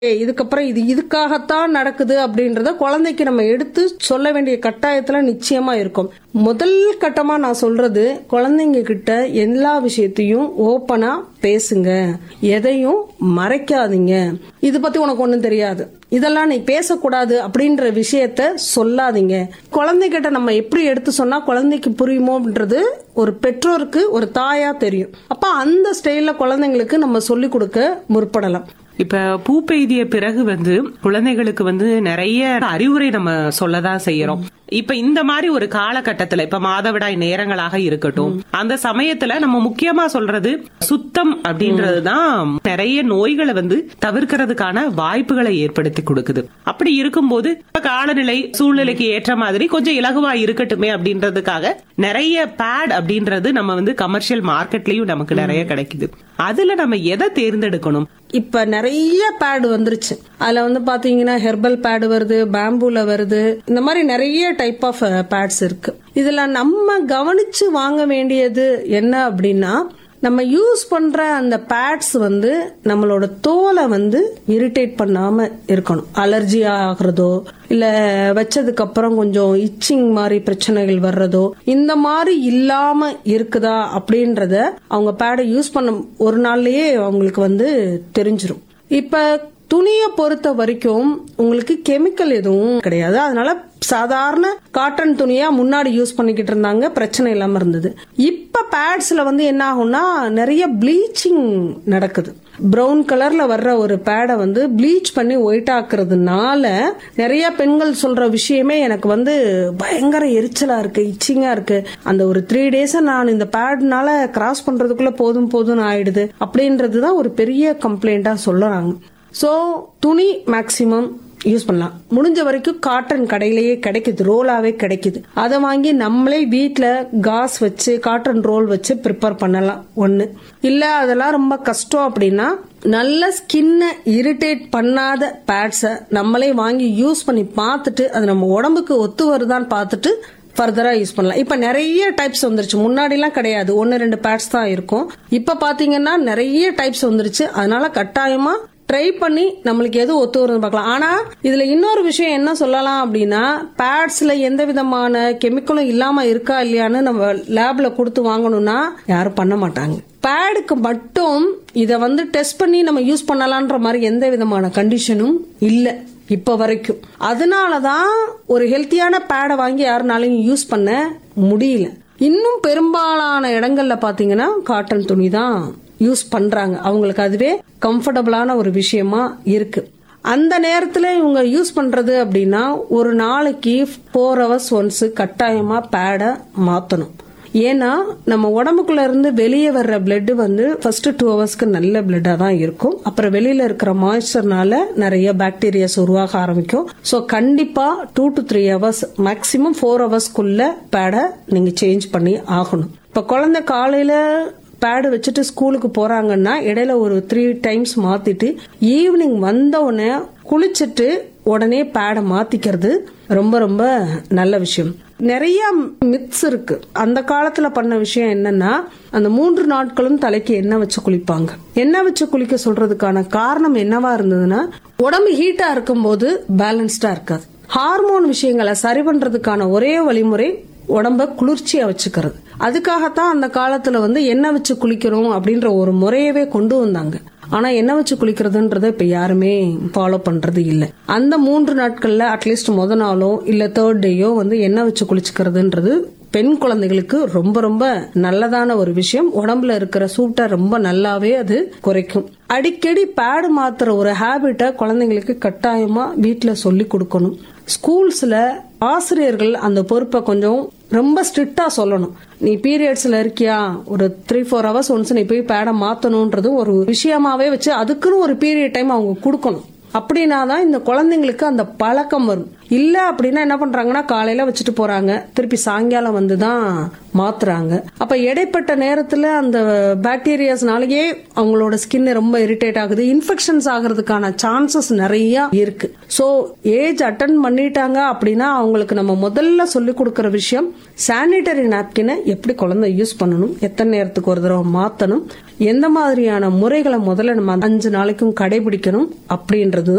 ஏய், இதுக்கப்புறம் இது இதுக்காகத்தான் நடக்குது அப்படின்றத குழந்தைக்கு நம்ம எடுத்து சொல்ல வேண்டிய கட்டாயத்துல நிச்சயமா இருக்கும் முதல் கட்டமா நான் சொல்றது குழந்தைங்க கிட்ட எல்லா விஷயத்தையும் ஓப்பனா பேசுங்க எதையும் மறைக்காதீங்க இது பத்தி உனக்கு ஒண்ணும் தெரியாது இதெல்லாம் நீ பேசக்கூடாது அப்படின்ற விஷயத்த சொல்லாதீங்க குழந்தைகிட்ட நம்ம எப்படி எடுத்து சொன்னா குழந்தைக்கு புரியுமோன்றது ஒரு பெற்றோருக்கு ஒரு தாயா தெரியும் அப்ப அந்த ஸ்டைல்ல குழந்தைங்களுக்கு நம்ம சொல்லி கொடுக்க முற்படலாம் இப்ப பூ பெய்திய பிறகு வந்து குழந்தைகளுக்கு வந்து நிறைய அறிவுரை நம்ம சொல்லதான் செய்யறோம் இப்ப இந்த மாதிரி ஒரு காலகட்டத்துல இப்ப மாதவிடாய் நேரங்களாக இருக்கட்டும் அந்த சமயத்துல நம்ம முக்கியமா சொல்றது சுத்தம் அப்படின்றதுதான் நிறைய நோய்களை வந்து தவிர்க்கிறதுக்கான வாய்ப்புகளை ஏற்படுத்தி கொடுக்குது அப்படி இருக்கும்போது இப்ப காலநிலை சூழ்நிலைக்கு ஏற்ற மாதிரி கொஞ்சம் இலகுவா இருக்கட்டுமே அப்படின்றதுக்காக நிறைய பேட் அப்படின்றது நம்ம வந்து கமர்ஷியல் மார்க்கெட்லயும் நமக்கு நிறைய கிடைக்குது அதுல நம்ம எதை தேர்ந்தெடுக்கணும் இப்ப நிறைய பேட் வந்துருச்சு அதுல வந்து பாத்தீங்கன்னா ஹெர்பல் பேட் வருது பேம்பூல வருது இந்த மாதிரி நிறைய டைப் ஆஃப் பேட்ஸ் இருக்கு இதுல நம்ம கவனிச்சு வாங்க வேண்டியது என்ன அப்படின்னா நம்ம யூஸ் பண்ற அந்த பேட்ஸ் வந்து நம்மளோட தோலை வந்து இரிட்டேட் பண்ணாம இருக்கணும் அலர்ஜி ஆகுறதோ இல்ல வச்சதுக்கு அப்புறம் கொஞ்சம் இச்சிங் மாதிரி பிரச்சனைகள் வர்றதோ இந்த மாதிரி இல்லாம இருக்குதா அப்படின்றத அவங்க பேடை யூஸ் பண்ண ஒரு நாள்லயே அவங்களுக்கு வந்து தெரிஞ்சிரும் இப்ப துணியை பொறுத்த வரைக்கும் உங்களுக்கு கெமிக்கல் எதுவும் கிடையாது அதனால சாதாரண காட்டன் துணியா முன்னாடி யூஸ் பண்ணிக்கிட்டு இருந்தாங்க பிரச்சனை இல்லாம இருந்தது இப்ப பேட்ஸ்ல வந்து என்ன ஆகும்னா நிறைய ப்ளீச்சிங் நடக்குது பிரவுன் கலர்ல வர்ற ஒரு பேடை வந்து ப்ளீச் பண்ணி ஒயிட் ஆக்குறதுனால நிறைய பெண்கள் சொல்ற விஷயமே எனக்கு வந்து பயங்கர எரிச்சலா இருக்கு இச்சிங்கா இருக்கு அந்த ஒரு த்ரீ டேஸ் நான் இந்த பேட்னால கிராஸ் பண்றதுக்குள்ள போதும் போதும்னு ஆயிடுது அப்படின்றதுதான் ஒரு பெரிய கம்ப்ளைண்டா சொல்லுறாங்க சோ துணி மேக்சிமம் யூஸ் பண்ணலாம் முடிஞ்ச வரைக்கும் காட்டன் கடையிலேயே கிடைக்குது ரோலாவே கிடைக்குது அதை வாங்கி நம்மளே வீட்ல காஸ் வச்சு காட்டன் ரோல் வச்சு ப்ரிப்பேர் பண்ணலாம் ஒண்ணு இல்ல அதெல்லாம் ரொம்ப கஷ்டம் அப்படின்னா நல்ல ஸ்கின்னை இரிட்டேட் பண்ணாத பேட்ஸை நம்மளே வாங்கி யூஸ் பண்ணி பார்த்துட்டு அது நம்ம உடம்புக்கு ஒத்து வருதான்னு பார்த்துட்டு ஃபர்தரா யூஸ் பண்ணலாம் இப்ப நிறைய டைப்ஸ் வந்துருச்சு முன்னாடி எல்லாம் கிடையாது ஒன்னு ரெண்டு பேட்ஸ் தான் இருக்கும் இப்ப பாத்தீங்கன்னா நிறைய டைப்ஸ் வந்துருச்சு அதனால கட்டாயமா ட்ரை பண்ணி நம்மளுக்கு எது ஒத்து வருதுன்னு பார்க்கலாம் ஆனா இதுல இன்னொரு விஷயம் என்ன சொல்லலாம் அப்படின்னா பேட்ஸ்ல எந்த விதமான கெமிக்கலும் இல்லாம இருக்கா இல்லையான்னு நம்ம லேப்ல கொடுத்து வாங்கணும்னா யாரும் பண்ண மாட்டாங்க பேடுக்கு மட்டும் இத வந்து டெஸ்ட் பண்ணி நம்ம யூஸ் பண்ணலான்ற மாதிரி எந்த விதமான கண்டிஷனும் இல்ல இப்ப வரைக்கும் அதனாலதான் ஒரு ஹெல்த்தியான பேடை வாங்கி யாருனாலையும் யூஸ் பண்ண முடியல இன்னும் பெரும்பாலான இடங்கள்ல பாத்தீங்கன்னா காட்டன் துணி தான் யூஸ் பண்றாங்க அவங்களுக்கு அதுவே கம்ஃபர்டபுளான ஒரு விஷயமா இருக்கு அந்த நேரத்துல இவங்க யூஸ் பண்றது அப்படின்னா ஒரு நாளைக்கு ஃபோர் ஹவர்ஸ் ஒன்ஸ் கட்டாயமா பேடை மாத்தணும் ஏன்னா நம்ம உடம்புக்குள்ள இருந்து வெளியே வர்ற பிளட் வந்து ஃபர்ஸ்ட் டூ ஹவர்ஸ்க்கு நல்ல பிளட்டா தான் இருக்கும் அப்புறம் வெளியில இருக்கிற மாய்ஸ்சர்னால நிறைய பாக்டீரியாஸ் உருவாக ஆரம்பிக்கும் ஸோ கண்டிப்பா two to three hours maximum four ஹவர்ஸ்க்குள்ள பேடை நீங்க சேஞ்ச் பண்ணி ஆகணும் இப்ப குழந்தை காலையில பேடு வச்சுட்டு ஸ்கூலுக்கு போறாங்கன்னா இடையில ஒரு த்ரீ டைம்ஸ் மாத்திட்டு ஈவினிங் வந்த உடனே குளிச்சுட்டு உடனே பேடை மாத்திக்கிறது ரொம்ப ரொம்ப நல்ல விஷயம் நிறைய மித்ஸ் இருக்கு அந்த காலத்துல பண்ண விஷயம் என்னன்னா அந்த மூன்று நாட்களும் தலைக்கு எண்ணெய் வச்சு குளிப்பாங்க எண்ணெய் வச்சு குளிக்க சொல்றதுக்கான காரணம் என்னவா இருந்ததுன்னா உடம்பு ஹீட்டா இருக்கும்போது பேலன்ஸ்டா இருக்காது ஹார்மோன் விஷயங்களை சரி பண்றதுக்கான ஒரே வழிமுறை உடம்ப குளிர்ச்சியா வச்சுக்கிறது அதுக்காகத்தான் அந்த காலத்துல வந்து எண்ணெய் வச்சு குளிக்கணும் அப்படின்ற ஒரு முறையவே கொண்டு வந்தாங்க ஆனா எண்ணெய் வச்சு குளிக்கிறதுன்றத இப்ப யாருமே ஃபாலோ பண்றது இல்ல அந்த மூன்று நாட்கள்ல அட்லீஸ்ட் முத நாளோ இல்ல தேர்ட் டேயோ வந்து எண்ணெய் வச்சு குளிச்சுக்கிறதுன்றது பெண் குழந்தைகளுக்கு ரொம்ப ரொம்ப நல்லதான ஒரு விஷயம் உடம்புல இருக்கிற சூட்டை ரொம்ப நல்லாவே அது குறைக்கும் அடிக்கடி பேடு மாத்துற ஒரு ஹேபிட்டை குழந்தைங்களுக்கு கட்டாயமா வீட்டுல சொல்லி கொடுக்கணும் ஸ்கூல்ஸ்ல ஆசிரியர்கள் அந்த பொறுப்பை கொஞ்சம் ரொம்ப ஸ்ட்ரிக்டா சொல்லணும் நீ பீரியட்ஸ்ல இருக்கியா ஒரு த்ரீ ஃபோர் ஹவர்ஸ் ஒன்ஸ் நீ போய் பேடை மாத்தணும்ன்றது ஒரு விஷயமாவே வச்சு அதுக்குன்னு ஒரு பீரியட் டைம் அவங்க கொடுக்கணும் அப்படின்னா தான் இந்த குழந்தைங்களுக்கு அந்த பழக்கம் வரும் இல்ல அப்படின்னா என்ன பண்றாங்கன்னா காலையில வச்சுட்டு போறாங்க திருப்பி சாயங்காலம் வந்து தான் மாத்துறாங்க அப்ப இடைப்பட்ட நேரத்துல அந்த பாக்டீரியாஸ்னாலேயே அவங்களோட ஸ்கின் ரொம்ப இரிட்டேட் ஆகுது இன்ஃபெக்ஷன்ஸ் ஆகிறதுக்கான சான்சஸ் நிறைய இருக்கு சோ ஏஜ் அட்டன் பண்ணிட்டாங்க அப்படின்னா அவங்களுக்கு நம்ம முதல்ல சொல்லி கொடுக்கற விஷயம் சானிட்டரி நாப்கினை எப்படி குழந்தை யூஸ் பண்ணணும் எத்தனை நேரத்துக்கு ஒரு தடவை மாத்தணும் எந்த மாதிரியான முறைகளை முதல்ல நம்ம அஞ்சு நாளைக்கும் கடைபிடிக்கணும் அப்படின்றது